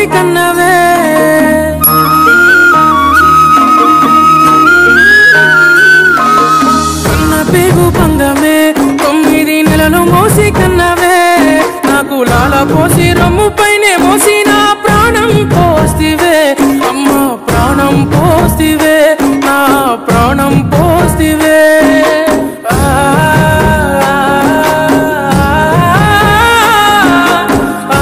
కన్నవే కన్న పేగు పంగమే తొమ్మిది నెలలు మోసి కన్నవే నాకు లాల పోసి రొమ్ము పైనే మోసి నా ప్రాణం పోస్తివే అమ్మ ప్రాణం పోస్తివే నా ప్రాణం పోస్తివే ఆ, ఆ,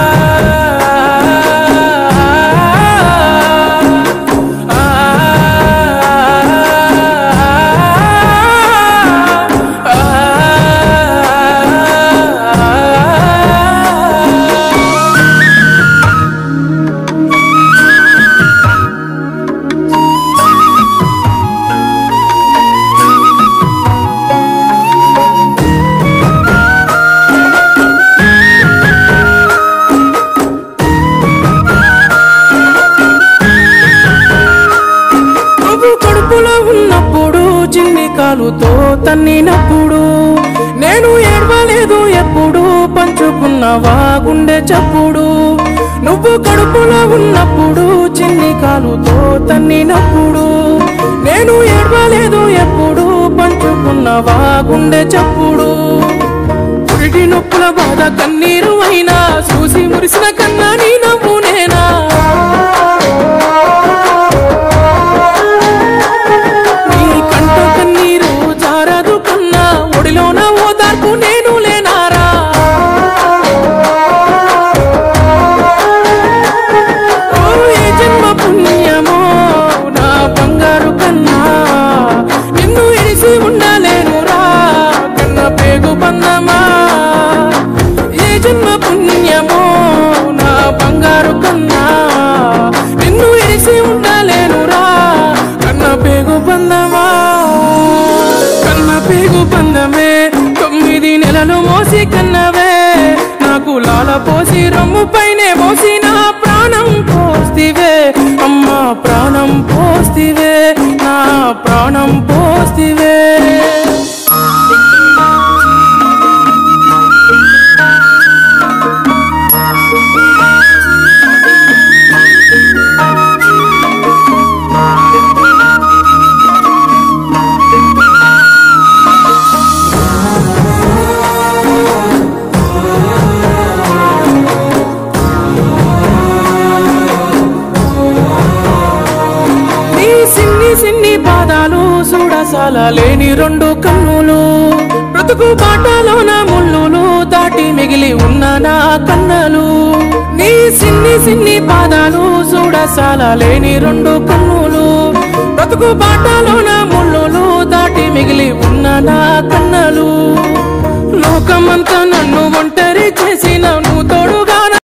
నువ్వు కడుపులో ఉన్నప్పుడు చిన్ని కాలుతో తన్నినప్పుడు నేను ఏడవలేదు ఎప్పుడు పంచుకున్నవా గుండె చప్పుడు నువ్వు కడుపులో ఉన్నప్పుడు చిన్ని కాలుతో తన్నినప్పుడు నేను ఏడవలేదు ఎప్పుడు పంచుకున్నవా గుండె చప్పుడు పురిటి నొప్పుల బాధ కన్నీరు అయినా చూసి మురిసిన కన్నా నీ నవ్వు నేనా నీ కంట కన్నీరు జారదు కన్నా ఒడిలోన ఓదార్పు నేను లేనారా ఓ ఏ జన్మ పుణ్యమో నా బంగారు కన్నా నిన్ను ఇడిసి ఉండలేనురా కన్న పేగు బంధమా ఏ జన్మ పుణ్యమో నా బంగారు కన్నా నిన్ను ఇడిసి ఉండలేనురా కన్న పేగు బంధమా కన్న పేగు బంధమే తొమ్మిది నెలలు మోసి కన్నవే నాకు లాల పోసి రొమ్ము పైనే మోసి నా ప్రాణం పోస్తివే అమ్మ ప్రాణం పోస్తివే నా ప్రాణం పోస్తివే నీ సిన్ని సిన్ని పాదాలు చూడసాల లేని రెండు కన్నులు బ్రతుకు బాటలోన ముళ్ళులు దాటి మిగిలి ఉన్న నా కన్నలు నీ సిన్ని సిన్ని పాదాలు చూడసాల లేని రెండు కన్నులు బ్రతుకు బాటలోన ముళ్ళులు దాటి మిగిలి ఉన్న నా కన్నలు లోకమంతా నన్ను ఒంటరి చేసిన